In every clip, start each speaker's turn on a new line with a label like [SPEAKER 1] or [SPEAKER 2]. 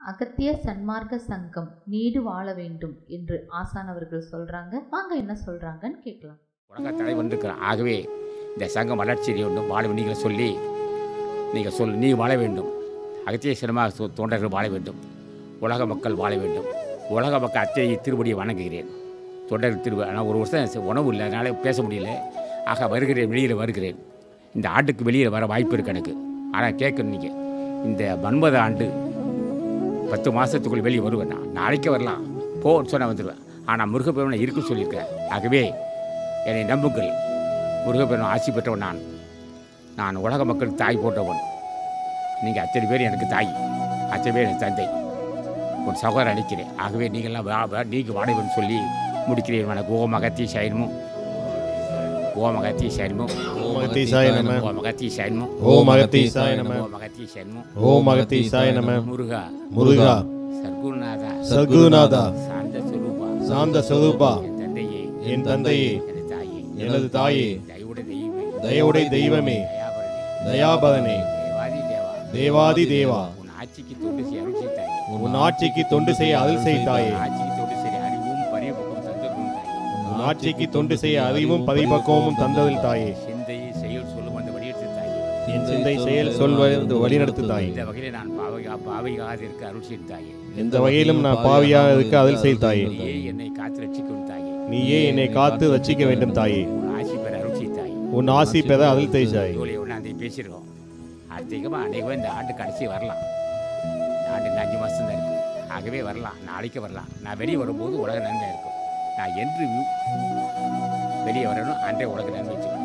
[SPEAKER 1] அகத்திய சன்மார்க்க சங்கம் நீடு வாழ வேண்டும் என்று ஆசான் அவர்கள் சொல்றாங்க வாங்க என்ன சொல்றாங்கன்னு கேட்கலாம்
[SPEAKER 2] உலக தலைவன் இருக்கிறான் ஆகவே இந்த சங்கம் வளர்ச்சி வேண்டும் வாழ நீங்களை சொல்லி நீங்கள் சொல் நீ வாழ வேண்டும் அகத்திய சினிமா சொ- தொண்டர்கள் வாழ வேண்டும் உலக மக்கள் வாழ வேண்டும் உலக மக்கள் அத்தனை திருவடியை வணங்குகிறேன் தொண்டர்கள் திரு ஆனால் ஒரு வருஷம் ச- உணவு இல்லை அதனால் பேச முடியல ஆக வருகிறேன் வெளியில் வருகிறேன் இந்த ஆண்டுக்கு வெளியில் வர வாய்ப்பு இருக்கு எனக்கு ஆனால் கேட்கணும் நீங்கள் இந்த ஒன்பது ஆண்டு பத்து மாதத்துக்குள் வெளியே வருவேன் நான் நாளைக்கே வரலாம் போன்னு சொன்னால் வந்துடுவேன் ஆனால் முருகப்பெருமனை இருக்குன்னு சொல்லியிருக்கேன் ஆகவே என்னை நம்புங்கள் முருகப்பெருமன் ஆசி பெற்றவன் நான் நான் உலக மக்களுக்கு தாய் போட்டவன் நீங்கள் அத்தனை பேர் எனக்கு தாய் அத்தனை பேர் எனக்கு தந்தை உன் சகோதரர் அளிக்கிறேன் ஆகவே நீங்கள்லாம் வா வா நீங்கள் வாடகைன்னு சொல்லி முடிக்கிறேன் எனக்கு ஓம் அகத்தி சயனமும் ஓம் அகத்தி சயனமும்
[SPEAKER 3] ஓம் அகத்தீசாய நம.
[SPEAKER 2] ஓம் அகத்தி சயனமும்
[SPEAKER 3] ஓம் அகத்தீசாய நம.
[SPEAKER 2] ஓம் அகத்தி சயனமும்
[SPEAKER 3] ஓம் அகத்தீசாய நம
[SPEAKER 2] முருகா
[SPEAKER 3] முருகா
[SPEAKER 2] சர்க்குருநாதா
[SPEAKER 3] சத்குருநாதா
[SPEAKER 2] சாந்த சுரூபா
[SPEAKER 3] சாந்த சொரூபா
[SPEAKER 2] என் தந்தையே
[SPEAKER 3] என் தந்தையே
[SPEAKER 2] எனது தாயே
[SPEAKER 3] எனது தாயே
[SPEAKER 2] தயவுடைய தெய்வமே
[SPEAKER 3] தயவுடைய தெய்வமே
[SPEAKER 2] தயாபரணி
[SPEAKER 3] தயாபதனே
[SPEAKER 2] தேவாதி தேவா
[SPEAKER 3] தேவாதி தேவா
[SPEAKER 2] உன் ஆட்சிக்கு தொண்டு செய்ய அருள் செய்தாயே
[SPEAKER 3] உன் ஆட்சிக்கு தொண்டு செய்ய அருள் செய்தாயே
[SPEAKER 2] ஆட்சிக்கு தொண்டு செய்ய அறிவும் பரிபக்கம் தந்தரும் தாயே
[SPEAKER 3] உன் ஆட்சிக்கு தொண்டு செய்ய அறிவும் பதிபக்குவமும் தந்ததில் தாயே
[SPEAKER 2] சிந்தை செயல் சொல்லும் அந்த வடிவெடுத்து தாயே
[SPEAKER 3] என் சிந்தை செயல் சொல்வது வழிநடத்து தாயே
[SPEAKER 2] இந்த வகையில் நான் பாவை பாவையாக இருக்க அருள் செய்த தாயே
[SPEAKER 3] எந்த வகையிலும் நான் பாவியாக இருக்க அருள் செய் தாயே
[SPEAKER 2] நீயே என்னை காத்து ரட்சிக்கும் தாயே
[SPEAKER 3] நீயே என்னை காத்து ரட்சிக்க வேண்டும் தாயே
[SPEAKER 2] உன் ஆட்சி பெற அருள் செய்த தாயே
[SPEAKER 3] உன் ஆசி பெற அருள் செய் தாயே
[SPEAKER 2] ஜூலை ஒன்றாந்தேதி பேசியிருக்கோம் அதிகமாக அநேகமாக இந்த ஆண்டு கடைசி வரலாம் இந்த ஆண்டு இன்னும் அஞ்சு மாதம் தான் இருக்குது ஆகவே வரலாம் நாளைக்கு வரலாம் நான் வெளியே வரும்போது உலக நன்மை இருக்கும் நான் என்று வி- வெளியே வரணும் அன்றே உலக நன்மை வச்சுக்கணும்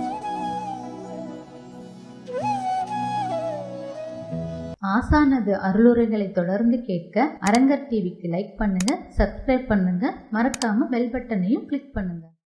[SPEAKER 1] ஆசானது அருளுரைகளை தொடர்ந்து கேட்க அரங்கர் டிவிக்கு லைக் பண்ணுங்க சப்ஸ்கிரைப் பண்ணுங்க மறக்காம பெல் பட்டனையும் கிளிக் பண்ணுங்க